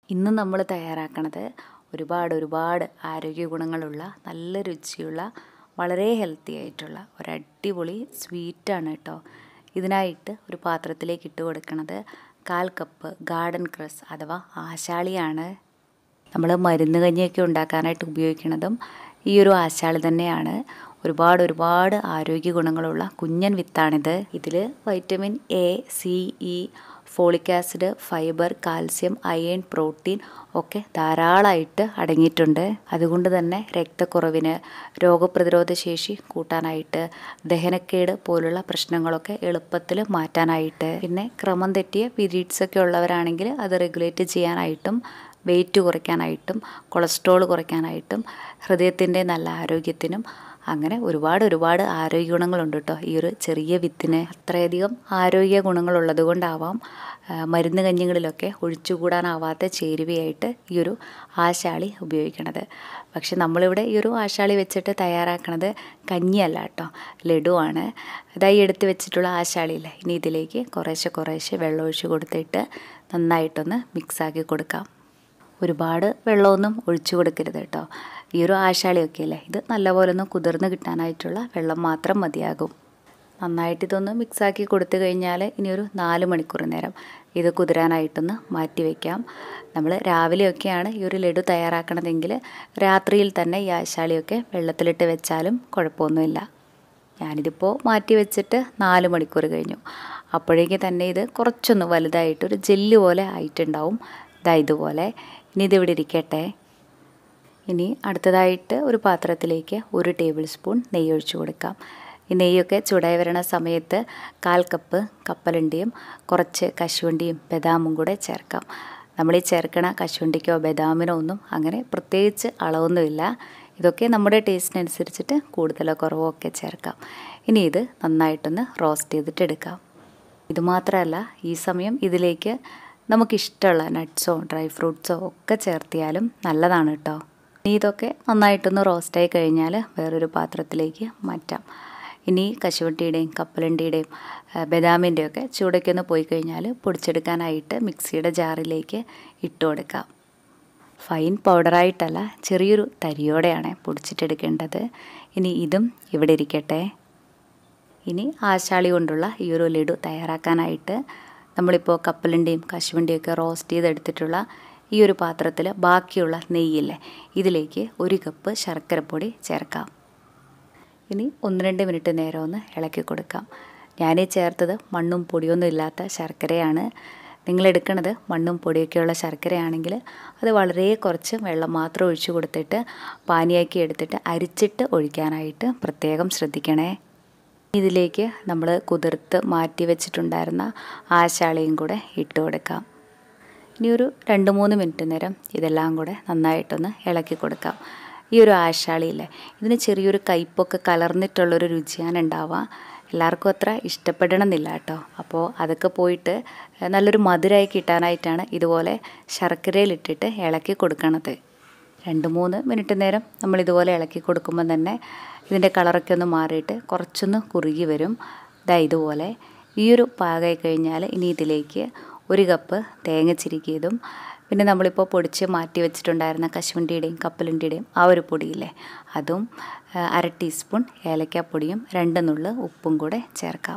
ഇന്ന് നമ്മൾ തയ്യാറാക്കണത് ഒരുപാട് ഒരുപാട് ആരോഗ്യ ഗുണങ്ങളുള്ള നല്ല രുചിയുള്ള വളരെ ഹെൽത്തി ആയിട്ടുള്ള ഒരു അടിപൊളി സ്വീറ്റാണ് കേട്ടോ ഇതിനായിട്ട് ഒരു പാത്രത്തിലേക്ക് ഇട്ട് കൊടുക്കുന്നത് കാൽ കപ്പ് ഗാർഡൻ ക്രസ് അഥവാ ആശാളിയാണ് നമ്മൾ മരുന്ന് കഞ്ഞിയൊക്കെ ഉണ്ടാക്കാനായിട്ട് ഉപയോഗിക്കുന്നതും ഈ ഒരു ആശാളി തന്നെയാണ് ഒരുപാട് ഒരുപാട് ആരോഗ്യ ഗുണങ്ങളുള്ള കുഞ്ഞൻ വിത്താണിത് ഇതിൽ vitamin A C E folic acid fibre calcium iron protein ഒക്കെ ധാരാളമായിട്ട് അടങ്ങിയിട്ടുണ്ട് അതുകൊണ്ട് തന്നെ രക്തക്കുറവിന് രോഗപ്രതിരോധ ശേഷി കൂട്ടാനായിട്ട് ദഹനക്കേട് പോലുള്ള പ്രശ്നങ്ങളൊക്കെ എളുപ്പത്തിൽ മാറ്റാനായിട്ട് പിന്നെ ക്രമം തെറ്റിയ പീരീഡ്സ് ഒക്കെ ഉള്ളവരാണെങ്കിൽ അത് റെഗുലേറ്റ് ചെയ്യാനായിട്ടും വെയിറ്റ് കുറയ്ക്കാനായിട്ടും കൊളസ്ട്രോൾ കുറയ്ക്കാനായിട്ടും ഹൃദയത്തിൻ്റെ നല്ല ആരോഗ്യത്തിനും അങ്ങനെ ഒരുപാട് ഒരുപാട് ആരോഗ്യ ഗുണങ്ങളുണ്ട് കേട്ടോ ഈ ഒരു ചെറിയ വിത്തിന് അത്രയധികം ആരോഗ്യ ഗുണങ്ങളുള്ളത് കൊണ്ടാവാം മരുന്ന് കഞ്ഞികളിലൊക്കെ ഒഴിച്ചുകൂടാനാവാത്ത ചേരുവയായിട്ട് ഈ ഒരു ആശാളി ഉപയോഗിക്കണത് പക്ഷെ നമ്മളിവിടെ ഈ ഒരു ആശാളി വെച്ചിട്ട് തയ്യാറാക്കണത് കഞ്ഞിയല്ല കേട്ടോ ലഡുവാണ് ഇതായി എടുത്ത് വെച്ചിട്ടുള്ള ആശാളിയില്ലേ ഇനി ഇതിലേക്ക് കുറേശ്ശെ കുറേശ്ശെ വെള്ളം ഒഴിച്ച് കൊടുത്തിട്ട് നന്നായിട്ടൊന്ന് മിക്സാക്കി കൊടുക്കാം ഒരുപാട് വെള്ളമൊന്നും ഒഴിച്ചു കൊടുക്കരുത് കേട്ടോ ഈ ഒരു ആശാളിയൊക്കെ അല്ലേ ഇത് നല്ലപോലെ ഒന്ന് കുതിർന്ന് കിട്ടാനായിട്ടുള്ള വെള്ളം മാത്രം മതിയാകും നന്നായിട്ട് ഇതൊന്ന് മിക്സാക്കി കൊടുത്തു കഴിഞ്ഞാൽ ഇനി ഒരു നാല് മണിക്കൂർ നേരം ഇത് കുതിരാനായിട്ടൊന്ന് മാറ്റി വയ്ക്കാം നമ്മൾ രാവിലെയൊക്കെയാണ് ഈ ഒരു ലഡു തയ്യാറാക്കണതെങ്കിൽ രാത്രിയിൽ തന്നെ ഈ ആശാളിയൊക്കെ വെള്ളത്തിലിട്ട് വെച്ചാലും കുഴപ്പമൊന്നുമില്ല ഞാനിതിപ്പോൾ മാറ്റി വെച്ചിട്ട് നാല് മണിക്കൂർ കഴിഞ്ഞു അപ്പോഴേക്ക് തന്നെ ഇത് കുറച്ചൊന്ന് വലുതായിട്ട് ഒരു ജെല്ല് പോലെ ആയിട്ടുണ്ടാവും ഇതാ ഇതുപോലെ ഇനി ഇതിവിടെ ഇരിക്കട്ടെ ഇനി അടുത്തതായിട്ട് ഒരു പാത്രത്തിലേക്ക് ഒരു ടേബിൾ സ്പൂൺ നെയ്യ് ഒഴിച്ചു കൊടുക്കാം ഈ നെയ്യൊക്കെ ചൂടായി വരണ സമയത്ത് കാൽ കപ്പ് കപ്പലണ്ടിയും കുറച്ച് കശുവണ്ടിയും ബദാമും കൂടെ ചേർക്കാം നമ്മൾ ഈ ചേർക്കണ കശുവണ്ടിക്കോ ബദാമിനോ ഒന്നും അങ്ങനെ പ്രത്യേകിച്ച് അളവൊന്നുമില്ല ഇതൊക്കെ നമ്മുടെ ടേസ്റ്റിനനുസരിച്ചിട്ട് കൂടുതലോ കുറവോ ഒക്കെ ചേർക്കാം ഇനി ഇത് നന്നായിട്ടൊന്ന് റോസ്റ്റ് ചെയ്തിട്ട് എടുക്കാം ഇതുമാത്രമല്ല ഈ സമയം ഇതിലേക്ക് നമുക്കിഷ്ടമുള്ള നട്ട്സോ ഡ്രൈ ഫ്രൂട്ട്സോ ഒക്കെ ചേർത്തിയാലും നല്ലതാണ് കേട്ടോ ഇനി ഇതൊക്കെ നന്നായിട്ടൊന്ന് റോസ്റ്റായി കഴിഞ്ഞാൽ വേറൊരു പാത്രത്തിലേക്ക് മാറ്റാം ഇനി കശുവട്ടിയുടെയും കപ്പലണ്ടിയുടെയും ബദാമിൻ്റെയും ഒക്കെ ചൂടൊക്കെ പോയി കഴിഞ്ഞാൽ പൊടിച്ചെടുക്കാനായിട്ട് മിക്സിയുടെ ജാറിലേക്ക് ഇട്ട് കൊടുക്കാം ഫൈൻ പൗഡറായിട്ടല്ല ചെറിയൊരു തരിയോടെയാണ് പൊടിച്ചിട്ടെടുക്കേണ്ടത് ഇനി ഇതും ഇവിടെ ഇരിക്കട്ടെ ഇനി ആശാളി കൊണ്ടുള്ള ഈ ഒരു ലഡു തയ്യാറാക്കാനായിട്ട് നമ്മളിപ്പോൾ കപ്പലിൻ്റെയും കശുവണ്ടിയൊക്കെ റോസ്റ്റ് ചെയ്തെടുത്തിട്ടുള്ള ഈ ഒരു പാത്രത്തിൽ ബാക്കിയുള്ള നെയ്യില്ലേ ഇതിലേക്ക് ഒരു കപ്പ് ശർക്കരപ്പൊടി ചേർക്കാം ഇനി ഒന്ന് രണ്ട് മിനിറ്റ് നേരം ഒന്ന് ഇളക്കി കൊടുക്കാം ഞാൻ ചേർത്തത് മണ്ണും പൊടിയൊന്നും ഇല്ലാത്ത ശർക്കരയാണ് നിങ്ങൾ എടുക്കുന്നത് മണ്ണും പൊടിയൊക്കെയുള്ള ശർക്കരയാണെങ്കിൽ അത് വളരെ കുറച്ച് വെള്ളം മാത്രം ഒഴിച്ചു കൊടുത്തിട്ട് പാനിയാക്കി എടുത്തിട്ട് അരിച്ചിട്ട് ഒഴിക്കാനായിട്ട് പ്രത്യേകം ശ്രദ്ധിക്കണേ ഇതിലേക്ക് നമ്മൾ കുതിർത്ത് മാറ്റി വെച്ചിട്ടുണ്ടായിരുന്ന ആശാളയും കൂടെ ഇട്ട് കൊടുക്കാം ഇനി ഒരു രണ്ട് മൂന്ന് മിനിറ്റ് നേരം ഇതെല്ലാം കൂടെ നന്നായിട്ടൊന്ന് ഇളക്കി കൊടുക്കാം ഈ ഒരു ആശാളിയില്ലേ ഇതിന് ചെറിയൊരു കയ്പൊക്കെ കലർന്നിട്ടുള്ളൊരു രുചിയാണ് ഉണ്ടാവുക എല്ലാവർക്കും അത്ര ഇഷ്ടപ്പെടണമെന്നില്ല കേട്ടോ അപ്പോൾ അതൊക്കെ പോയിട്ട് നല്ലൊരു മധുരമായി കിട്ടാനായിട്ടാണ് ഇതുപോലെ ശർക്കരയിലിട്ടിട്ട് ഇളക്കി കൊടുക്കണത് രണ്ട് മൂന്ന് മിനിറ്റ് നേരം നമ്മൾ ഇതുപോലെ ഇളക്കി കൊടുക്കുമ്പോൾ തന്നെ ഇതിൻ്റെ കളറൊക്കെ ഒന്ന് മാറിയിട്ട് കുറച്ചൊന്ന് കുറുകി വരും ഇതാ ഇതുപോലെ ഈ ഒരു പാകമായി കഴിഞ്ഞാൽ ഇനി ഇതിലേക്ക് ഒരു കപ്പ് തേങ്ങ ചിരിക്കിയതും പിന്നെ നമ്മളിപ്പോൾ പൊടിച്ച് മാറ്റി വെച്ചിട്ടുണ്ടായിരുന്ന കശുവണ്ടിയുടെയും കപ്പലണ്ടിയുടെയും ആ ഒരു പൊടിയില്ലേ അതും അര ടീസ്പൂൺ ഏലക്കാപ്പൊടിയും രണ്ട് നുള്ള് ഉപ്പും കൂടെ ചേർക്കാം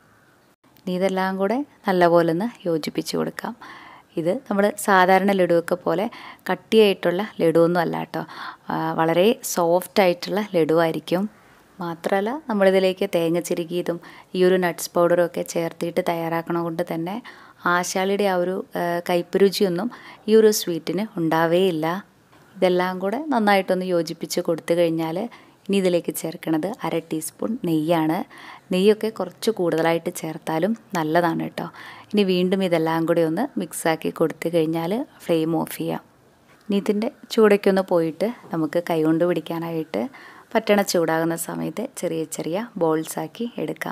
ഇനി ഇതെല്ലാം കൂടെ നല്ലപോലെ ഒന്ന് യോജിപ്പിച്ച് കൊടുക്കാം ഇത് നമ്മൾ സാധാരണ ലഡുവൊക്കെ പോലെ കട്ടിയായിട്ടുള്ള ലഡുവൊന്നും അല്ല കേട്ടോ വളരെ സോഫ്റ്റ് ആയിട്ടുള്ള ലഡുവായിരിക്കും മാത്രമല്ല നമ്മളിതിലേക്ക് തേങ്ങ ചിരുകിയതും ഈ ഒരു നട്ട്സ് പൗഡറും ഒക്കെ ചേർത്തിട്ട് തയ്യാറാക്കണ കൊണ്ട് തന്നെ ആശാളിയുടെ ആ ഒരു കയ്പ് രുചിയൊന്നും ഈ ഒരു സ്വീറ്റിന് ഉണ്ടാവേയില്ല ഇതെല്ലാം കൂടെ നന്നായിട്ടൊന്ന് യോജിപ്പിച്ച് കൊടുത്തു കഴിഞ്ഞാൽ ഇനി ഇതിലേക്ക് ചേർക്കുന്നത് അര ടീസ്പൂൺ നെയ്യാണ് നെയ്യൊക്കെ കുറച്ച് കൂടുതലായിട്ട് ചേർത്താലും നല്ലതാണ് കേട്ടോ ഇനി വീണ്ടും ഇതെല്ലാം കൂടി ഒന്ന് മിക്സാക്കി കൊടുത്തു കഴിഞ്ഞാൽ ഫ്ലെയിം ഓഫ് ചെയ്യാം ഇനി ഇതിൻ്റെ ചൂടൊക്കെ ഒന്ന് പോയിട്ട് നമുക്ക് കൈകൊണ്ട് പിടിക്കാനായിട്ട് പറ്റണ ചൂടാകുന്ന സമയത്ത് ചെറിയ ചെറിയ ബോൾസാക്കി എടുക്കാം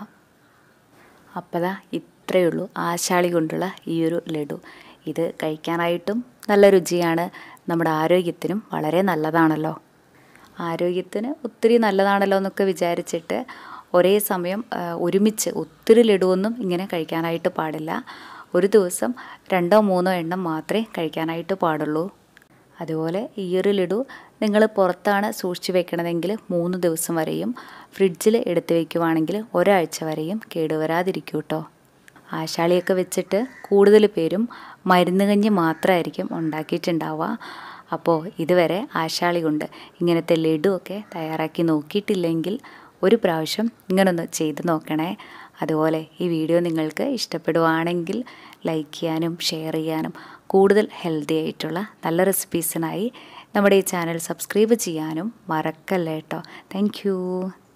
അപ്പതാ ഇത്രയേ ഉള്ളൂ ആശാളി കൊണ്ടുള്ള ഈ ഒരു ലഡു ഇത് കഴിക്കാനായിട്ടും നല്ല രുചിയാണ് നമ്മുടെ ആരോഗ്യത്തിനും വളരെ നല്ലതാണല്ലോ ആരോഗ്യത്തിന് ഒത്തിരി നല്ലതാണല്ലോ എന്നൊക്കെ വിചാരിച്ചിട്ട് ഒരേ സമയം ഒരുമിച്ച് ഒത്തിരി ലഡുവൊന്നും ഇങ്ങനെ കഴിക്കാനായിട്ട് പാടില്ല ഒരു ദിവസം രണ്ടോ മൂന്നോ എണ്ണം മാത്രമേ കഴിക്കാനായിട്ട് പാടുള്ളൂ അതുപോലെ ഈ ഒരു ലഡു നിങ്ങൾ പുറത്താണ് സൂക്ഷിച്ച് വെക്കണതെങ്കിൽ മൂന്ന് ദിവസം വരെയും ഫ്രിഡ്ജിൽ എടുത്ത് വെക്കുവാണെങ്കിൽ ഒരാഴ്ച വരെയും കേടുവരാതിരിക്കും കേട്ടോ ആശാളിയൊക്കെ വെച്ചിട്ട് കൂടുതൽ പേരും മരുന്ന് കഞ്ഞി മാത്രമായിരിക്കും ഉണ്ടാക്കിയിട്ടുണ്ടാവുക അപ്പോൾ ഇതുവരെ ആശാളി കൊണ്ട് ഇങ്ങനത്തെ ലഡുവൊക്കെ തയ്യാറാക്കി നോക്കിയിട്ടില്ലെങ്കിൽ ഒരു പ്രാവശ്യം ഇങ്ങനൊന്ന് ചെയ്ത് നോക്കണേ അതുപോലെ ഈ വീഡിയോ നിങ്ങൾക്ക് ഇഷ്ടപ്പെടുവാണെങ്കിൽ ലൈക്ക് ചെയ്യാനും ഷെയർ ചെയ്യാനും കൂടുതൽ ഹെൽത്തി ആയിട്ടുള്ള നല്ല റെസിപ്പീസിനായി നമ്മുടെ ഈ ചാനൽ സബ്സ്ക്രൈബ് ചെയ്യാനും മറക്കല്ലേ കേട്ടോ താങ്ക്